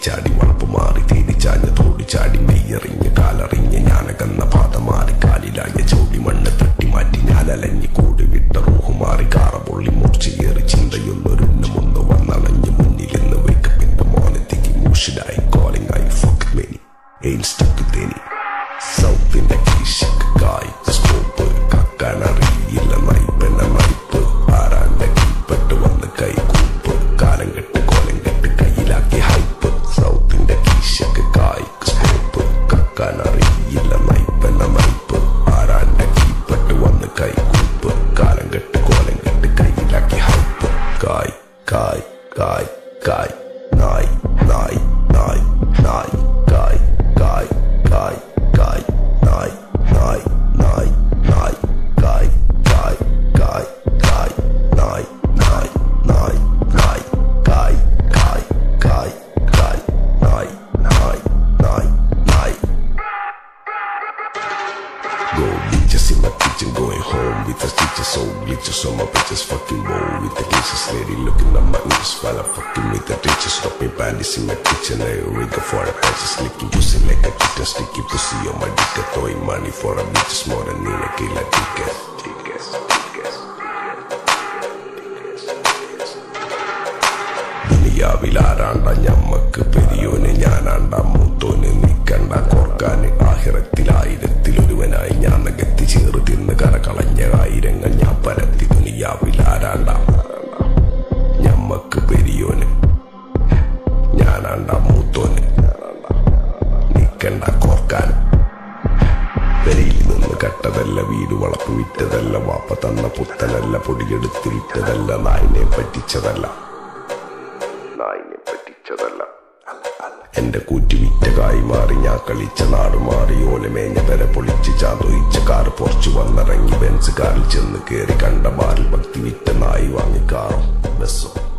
ചാടി വളപ്പ് മാറി തേടി ചാഞ്ഞ തോടി ചാടി മെയ്യറിഞ്ഞ് കാലറിഞ്ഞ് ഞാനകന്ന പാത മാറി കാലിലായ ചോടി മണ്ണ് തട്ടി മാറ്റി ഞാൻ അലഞ്ഞ് കൂടി വിട്ട റൂഹ് മാറി കാറ പൊള്ളി മൂർച്ചയേറി ചിന്തയൊന്നൊരുന്നമൊന്ന് വന്നണഞ്ഞ് മുന്നിലെന്ന് വേക്കപ്പിന്റെ മോനത്തേക്ക് മൂഷിലായി കോളിംഗ് ആയി ഫക്ക് മെനി എയിം സ്റ്റക്ക് തേനി സൗത്തിന്റെ കീശക്കായി സ്കോപ്പ് കക്കാനറിയില്ല നൈപ്പന നൈപ്പ് ആരാന്റെ കീപ്പെട്ട് വന്ന് കൈകൂപ്പ് കാലം കെട്ട് കോലം കെട്ട് കയ്യിലാക്കി ഹൈപ്പ് സൗത്തിന്റെ കീശക്ക് കായ് സ്കോപ്പ് കക്കാനറിയില്ല നൈപ്പന നൈപ്പ് ആരാന്റെ കീപ്പെട്ട് വന്ന് കൈകൂപ്പ് കാലം കെട്ട് കോലം കെട്ട് കയ്യിലാക്കി ഹൈപ്പ് കായ് കായ് കായ് കായ് നായ് നായ് നായ് നായ് കായ് കായ് കായ് കായ് നായ് നായ് നായ് നായ് കായ് കായ് കായ് കായ് നായ് നായ് നായ് നായ് കായ് കായ് കായ് കായ് നായ് നായ് നായ് നായ് Go bitches in my kitchen, going home with the stitches, so glitches on my bitches, fucking roll with the glitches, lady looking at my niggas while I'm fucking with the ditches, dropping panties in my kitchen, I rig for the patches, licking pussy like a kitten, sticky pussy on my dick, throwing money for a bitches more than in a killer ticket. Tickets, tickets. ദുനിയാവിലാരാണ്ട ഞമ്മക്ക് പെരിയോന് ഞാനാണ്ട മൂത്തോന് നിക്കണ്ട കോർക്കാന് ആഹിറത്തിലായിരത്തിലൊരുവനായി ഞാൻ നകത്തി ചേറ് തിന്ന് കരകളഞ്ഞ ആയിരങ്ങൾ ഞാൻ പരത്തി ദുനിയാവിലാരാണ്ട ഞമ്മക്ക് പെരിയോന് ഞാനാണ്ട മൂത്തോന് നിക്കണ്ട കോർക്കാൻ പെരയിൽ നിന്ന് കട്ടതല്ല വീട് വളപ്പ് വിറ്റതല്ല വാപ്പ തന്ന പുത്തനല്ല പൊടിയെടുത്ത് വിറ്റതല്ല നായിനെ പറ്റിച്ചതല്ല നായിനെ പറ്റിച്ചതല്ല എന്റെ കൂറ്റി വിറ്റ കായി മാറി ഞാൻ കളിച്ച നാട് മാറി ഓലമേഞ്ഞ പെര പൊളിച്ച് ചാതൊയിച്ച കാർ പൊറച്ചു വന്നിറങ്ങി ബെൻസ് കാറിൽ ചെന്ന് കേറി കണ്ട ബാറിൽ ഭക്തി വിറ്റ നായി വാങ്ങി കാറും ബസ്സും